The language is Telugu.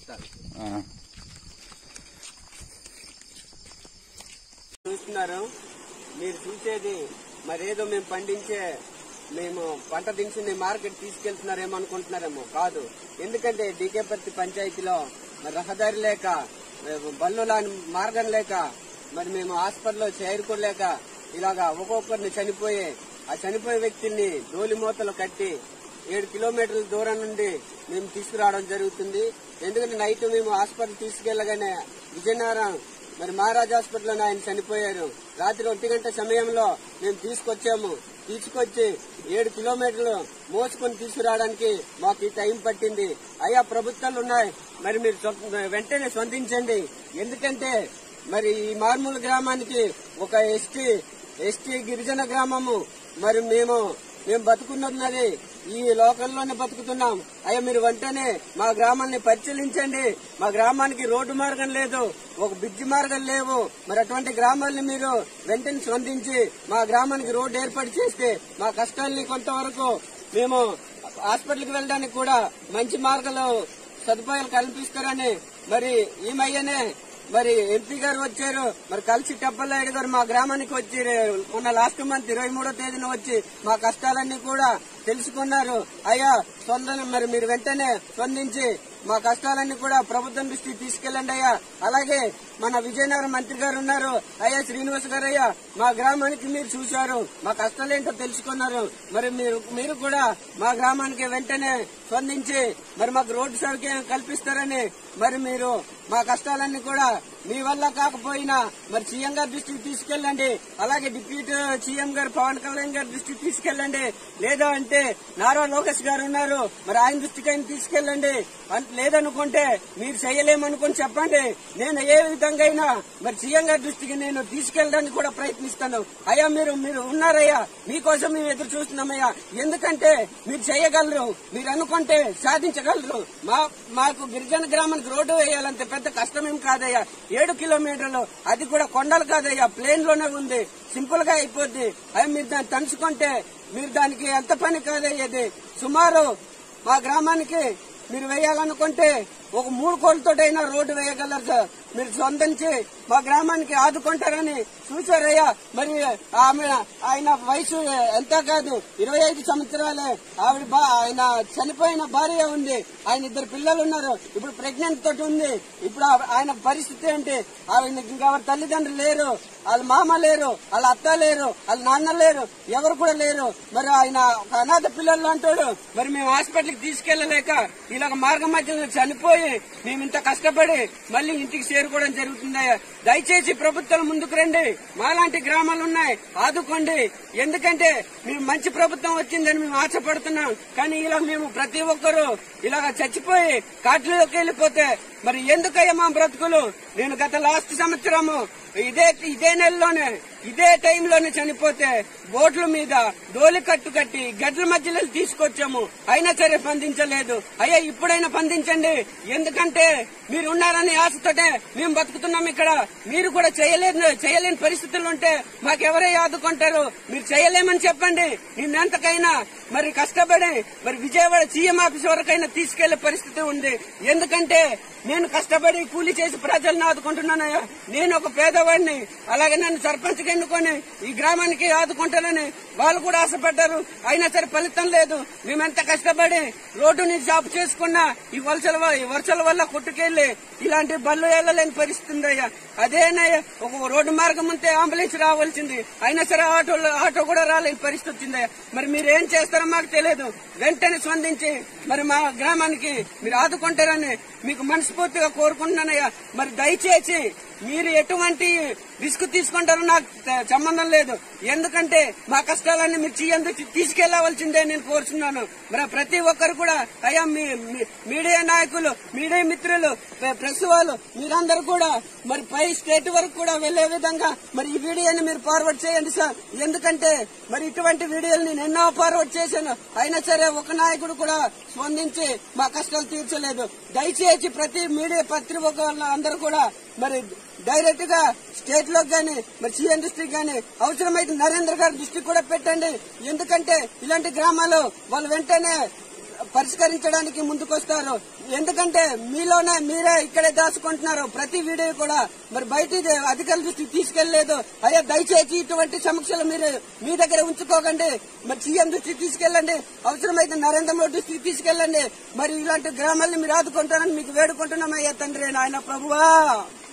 చెప్తాను ఆ. చూస్తున్నారు మీరు చూసేది మరేదో మేము పండించే మేము పంట దినుసుని మార్కెట్ తీసుకెళ్తున్నారేమో అనుకుంటున్నారేమో కాదు ఎందుకంటే డీకేపర్తి పంచాయతీలో మరి రహదారి లేక బళ్ళు లాని మార్గం లేక మరి మేము హాస్పిటల్లో చేరుకోలేక ఇలాగా ఒక్కొక్కరిని చనిపోయే ఆ చనిపోయే వ్యక్తుల్ని డోలి మూతలు కట్టి ఏడు కిలోమీటర్ల దూరం నుండి మేము తీసుకురావడం జరుగుతుంది ఎందుకంటే నైట్ మేము హాస్పిటల్ తీసుకెళ్లగానే విజయనగరం మరి మహారాజ్ హాస్పిటల్లో ఆయన చనిపోయారు రాత్రి ఒంటి గంట సమయంలో మేము తీసుకొచ్చాము తీసుకొచ్చి ఏడు కిలోమీటర్లు మోసుకొని తీసుకురావడానికి మాకు ఈ టైం పట్టింది అయ్యా ప్రభుత్వాలు ఉన్నాయి మరి మీరు స్వ- వెంటనే స్పందించండి ఎందుకంటే మరి ఈ మార్మూల గ్రామానికి ఒక ఎస్టీ ఎస్టీ గిరిజన గ్రామము మరి మేము మేము బతుకున్నది ఈ లోకల్లోనే బతుకుతున్నాం అయ్యా మీరు వెంటనే మా గ్రామాన్ని పరిశీలించండి మా గ్రామానికి రోడ్డు మార్గం లేదు ఒక బ్రిడ్జి మార్గం లేవు మరి అటువంటి గ్రామాల్ని మీరు వెంటనే స్పందించి మా గ్రామానికి రోడ్డు ఏర్పాటు చేస్తే మా కష్టాల్ని కొంతవరకు మేము హాస్పిటల్కి వెళ్ళడానికి కూడా మంచి మార్గాలు సదుపాయాలు కల్పిస్తారని మరి ఈమయ్యనే మరి ఎంపీ గారు వచ్చారు మరి కలిసి టప్పలనాయుడు గారు మా గ్రామానికి వచ్చి రే- మొన్న లాస్ట్ మంత్ ఇరవై మూడో తేదీన వచ్చి మా కష్టాలన్నీ కూడా తెలుసుకున్నారు అయ్యా స్పందన మరి మీరు వెంటనే స్పందించి మా కష్టాలన్నీ కూడా ప్రభుత్వం దృష్టికి తీసుకెళ్ళండి అయ్యా అలాగే మన విజయనగరం మంత్రి గారు ఉన్నారు అయ్యా శ్రీనివాస్ గారు అయ్యా మా గ్రామానికి మీరు చూశారు మా కష్టాలేంటో తెలుసుకున్నారు మరి మీరు మీరు కూడా మా గ్రామానికి వెంటనే స్పందించి మరి మాకు రోడ్డు సౌకర్యం కల్పిస్తారని మరి మీరు మా కష్టాలన్నీ కూడా మీ వల్ల కాకపోయినా మరి సీఎం గారి దృష్టికి తీసుకెళ్ళండి అలాగే డిప్యూటీ సీఎం గారు పవన్ కళ్యాణ్ గారి దృష్టికి తీసుకెళ్ళండి లేదా అంటే నారా లోకేష్ గారు ఉన్నారు మరి ఆయన దృష్టికి ఆయన తీసుకెళ్ళండి అన్- లేదనుకుంటే మీరు చేయలేమనుకుని చెప్పండి నేను ఏ విధంగా అయినా మరి సీఎం గారి దృష్టికి నేను తీసుకెళ్ళడానికి కూడా ప్రయత్నిస్తాను అయ్యా మీరు మీరు ఉన్నారయ్యా మీకోసం మేము ఎదురు చూస్తున్నామయ్యా ఎందుకంటే మీరు చేయగలరు మీరు అనుకుంటే సాధించగలరు మా మాకు గిరిజన గ్రామానికి రోడ్డు వేయాలంటే పెద్ద కష్టమేం కాదయ్యా ఏడు కిలోమీటర్లు అది కూడా కొండలు కాదయ్యా ప్లేన్ లోనే ఉంది సింపుల్ గా అయిపోద్ది అయ్యా మీరు దాన్ని తలుచుకుంటే మీరు దానికి ఎంత పని కాదయ్యేది సుమారు మా గ్రామానికి మీరు వేయాలనుకుంటే ఒక మూడు కోట్లతోటైనా రోడ్డు వేయగలరు సార్ మీరు స్పందించి మా గ్రామానికి ఆదుకుంటారని చూసారయ్యా మరి ఆమె ఆయన వయసు ఎంత కాదు ఇరవై ఐదు సంవత్సరాలే ఆవిడ బా- ఆయన చనిపోయిన భార్య ఉంది ఆయన ఇద్దరు పిల్లలు ఉన్నారు ఇప్పుడు ప్రెగ్నెంట్ తోటి ఉంది ఇప్పుడు ఆ- ఆయన పరిస్థితి ఏంటి ఆయన ఇంకా ఎవరి తల్లిదండ్రులు లేరు వాళ్ళ మామ లేరు వాళ్ళ అత్త లేరు వాళ్ళ నాన్న లేరు ఎవరు కూడా లేరు మరి ఆయన ఒక అనాథ పిల్లలు అంటాడు మరి మేము హాస్పిటల్కి తీసుకెళ్లలేక ఇలాగ మార్గం మధ్యలో చనిపోయి మేము ఇంత కష్టపడి మళ్ళీ ఇంటికి చేరుకోవడం జరుగుతుందయ్యా దయచేసి ప్రభుత్వాలు ముందుకు రండి మాలాంటి గ్రామాలు ఉన్నాయి ఆదుకోండి ఎందుకంటే మేము మంచి ప్రభుత్వం వచ్చిందని మేము ఆశపడుతున్నాం కానీ ఇలా మేము ప్రతి ఒక్కరూ ఇలాగ చచ్చిపోయి కాట్లలోకి వెళ్ళిపోతే మరి ఎందుకయ్యా మా బ్రతుకులు నేను గత లాస్ట్ సంవత్సరము ఇదే ఇదే నెలలోనే ఇదే టైంలోనే చనిపోతే బోట్ల మీద డోలి కట్టు కట్టి గడ్ల మధ్యలో తీసుకొచ్చాము అయినా సరే స్పందించలేదు అయ్యా ఇప్పుడైనా స్పందించండి ఎందుకంటే మీరు ఉన్నారని ఆశతోటే మేము బతుకుతున్నాం ఇక్కడ మీరు కూడా చేయలేదు చేయలేని పరిస్థితులు ఉంటే మాకెవరే ఆదుకుంటారు మీరు చేయలేమని చెప్పండి నిన్నెంతకైనా మరి కష్టపడి మరి విజయవాడ సీఎం ఆఫీస్ వరకైనా తీసుకెళ్లే పరిస్థితి ఉంది ఎందుకంటే నేను కష్టపడి కూలి చేసి ప్రజలను ఆదుకుంటున్నానయ్యా నేను ఒక పేదవాడిని అలాగే నన్ను సర్పంచ్ ఎన్నుకొని ఈ గ్రామానికి ఆదుకుంటానని వాళ్ళు కూడా ఆశపడ్డారు అయినా సరే ఫలితం లేదు మేమెంత కష్టపడి రోడ్డుని జాబ్ చేసుకున్నా ఈ వలసల వ- ఈ వర్షాల వల్ల కొట్టుకెళ్లి ఇలాంటి బళ్ళు వెళ్ళలేని పరిస్థితి ఉందయ్యా అదేనయ్యా ఒక రోడ్డు మార్గం ఉంటే అంబులెన్స్ రావాల్సింది అయినా సరే ఆటో ఆటో కూడా రాలేని పరిస్థితి వచ్చిందయ్యా మరి మీరు ఏం చేస్తారో మాకు తెలియదు వెంటనే స్పందించి మరి మా గ్రామానికి మీరు ఆదుకుంటారని మీకు మనస్ఫూర్తిగా కోరుకుంటున్నానయ్యా మరి దయచేసి మీరు ఎటువంటి రిస్క్ తీసుకుంటారో నాకు త- సంబంధం లేదు ఎందుకంటే మా కష్టాలన్నీ మీరు చెయ్యందుకు తీసుకెళ్లవలసిందే నేను కోరుచున్నాను మరి ప్రతి ఒక్కరు కూడా అయ్యా మీ మీ- మీడియా నాయకులు మీడియా మిత్రులు ప్ర- ప్రెస్ వాళ్ళు మీరందరూ కూడా మరి పై స్టేట్ వరకు కూడా వెళ్లే విధంగా మరి ఈ వీడియోని మీరు ఫార్వర్డ్ చేయండి సార్ ఎందుకంటే మరి ఇటువంటి వీడియోలు నేను ఎన్నో ఫార్వర్డ్ చేశాను అయినా సరే ఒక నాయకుడు కూడా స్పందించి మా కష్టాలు తీర్చలేదు దయచేసి ప్రతి మీడియా పత్రిక అందరూ కూడా మరి డైరెక్ట్ గా స్టేట్ లో గాని మరి సీఎం డిస్ట్రిక్ట్ గాని అవసరమైతే నరేంద్ర గారి దృష్టికి కూడా పెట్టండి ఎందుకంటే ఇలాంటి గ్రామాలు వాళ్ళు వెంటనే పరిష్కరించడానికి ముందుకొస్తారు ఎందుకంటే మీలోనే మీరే ఇక్కడే దాచుకుంటున్నారు ప్రతి వీడియో కూడా మరి బయట అధికారుల దృష్టికి తీసుకెళ్లలేదు అయ్యా దయచేసి ఇటువంటి సమస్యలు మీరు మీ దగ్గర ఉంచుకోకండి మరి సీఎం దృష్టికి తీసుకెళ్ళండి అవసరమైతే నరేంద్ర మోడీ దృష్టికి తీసుకెళ్ళండి మరి ఇలాంటి గ్రామాలను మీరు ఆదుకుంటారని మీకు వేడుకుంటున్నామయ్యా తండ్రి నాయన ప్రభువా